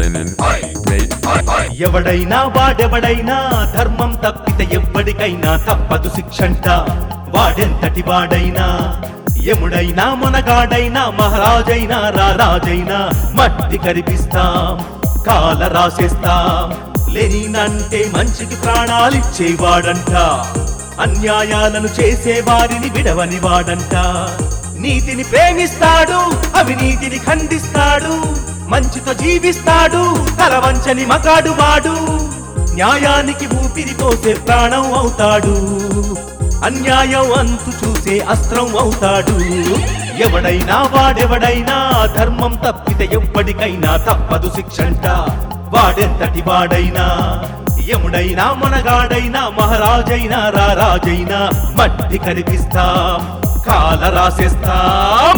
linen, mate, ఎవడైనా వాడెవడైనా ధర్మం తప్పితే ఎవ్వడికైనా తప్పదు శిక్షంట వాడెంతటి వాడైనా ఎముడైనా మొనగాడైనా మహారాజైనా రారాజైనా మట్టి కరిపిస్తాం కాల రాసేస్తాం లెనినంటే మంచికి ప్రాణాలిచ్చేవాడంట అన్యాయాలను చేసే వారిని విడవని వాడంట నీతిని ప్రేమిస్తాడు అవినీతిని ఖండిస్తాడు మంచితో జీవిస్తాడు తలవంచని మగాడు వాడు న్యాయానికి ఊపిరి పోసే ప్రాణం అవుతాడు అన్యాయం అంతు చూసే అస్త్రం అవుతాడు ఎవడైనా వాడెవడైనా ధర్మం తప్పితే ఎవ్వడికైనా తప్పదు శిక్షంట వాడెంతటి వాడైనా యముడైనా మనగాడైనా మహారాజైనా రారాజైనా మట్టి కనిపిస్తాం కాల రాసేస్తాం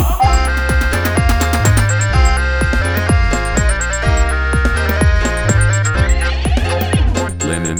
linen,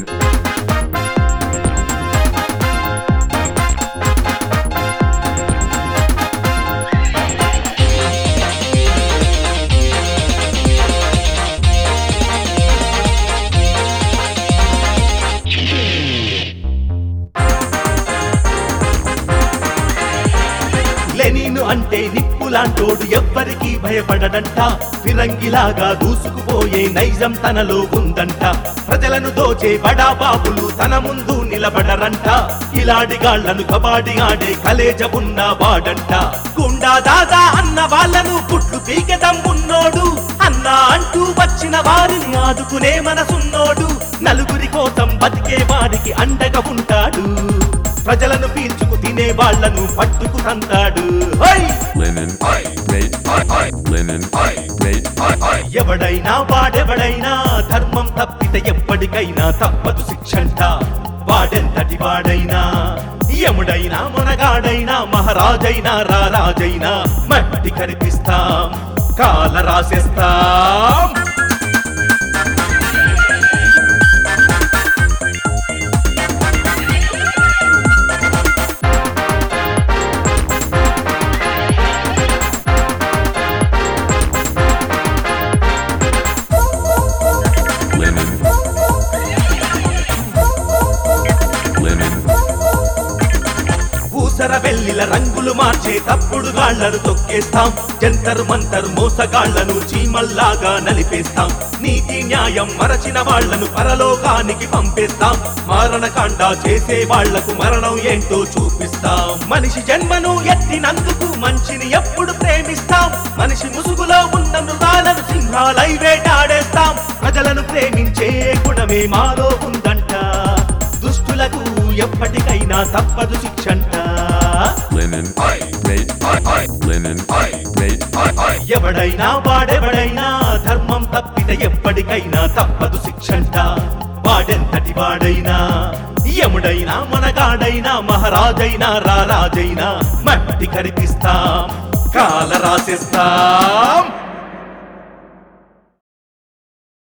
లెనిను అంటే నిప్పులాంటోడు ఎవ్వరికీ భయపడడంట ఫిరంగిలాగా దూసుకుపోయే నైజం తనలో ఉందంట ప్రజలను దోచే బడా బాబులు తన ముందు నిలబడరంట ఇలాడిగాళ్లను కబాడి ఆడే కలేజ ఉన్న వాడంట గుండా దాదా అన్న వాళ్ళను పుట్లు పీకెదం ఉన్నోడు అన్న అంటూ వచ్చిన వారిని ఆదుకునే మనసున్నోడు నలుగురి కోసం బతికే వారికి అండగా ఉంటాడు ప్రజలను పీల్చుకు తినే వాళ్లను పట్టుకు తంతాడు హై! linen, mate, linen, mate, ఎవడైనా వాడెవడైనా ధర్మం తప్పితే ఎప్పటికైనా తప్పదు శిక్షంట వాడెంతటి వాడైనా యముడైనా మనగాడైనా మహారాజైనా రారాజైనా మట్టి కనిపిస్తాం కాల రాసేస్తాం linen, linen, ఊసర వెల్లిల రంగులు మార్చే తప్పుడు గాళ్లను తొక్కేస్తాం జంతరు మంతరు మోసగాళ్లను చీమల్లాగా నలిపేస్తాం నీతి న్యాయం మరచిన వాళ్లను పరలోకానికి పంపేస్తాం మారణకాండ చేసే వాళ్లకు మరణం ఏంటో చూపిస్తాం మనిషి జన్మను ఎత్తినందుకు మంచిని ఎప్పుడు ప్రేమిస్తాం మనిషి ముసుగులో ఉన్న మృగాలను సింహాలై వేటాడేస్తాం ప్రజలను ప్రేమించే గుణమే మాలో ఉందంట దుష్టులకు ఎప్పటికైనా తప్పదు శిక్షంట linen, mate, linen, mate, ఎవడైనా వాడెవడైనా ధర్మం తప్పితే ఎప్పటికైనా తప్పదు శిక్షంట వాడెంతటి వాడైనా యముడైనా మనగాడైనా మహారాజైనా రారాజైనా మట్టి కరిపిస్తాం కాల రాసేస్తాం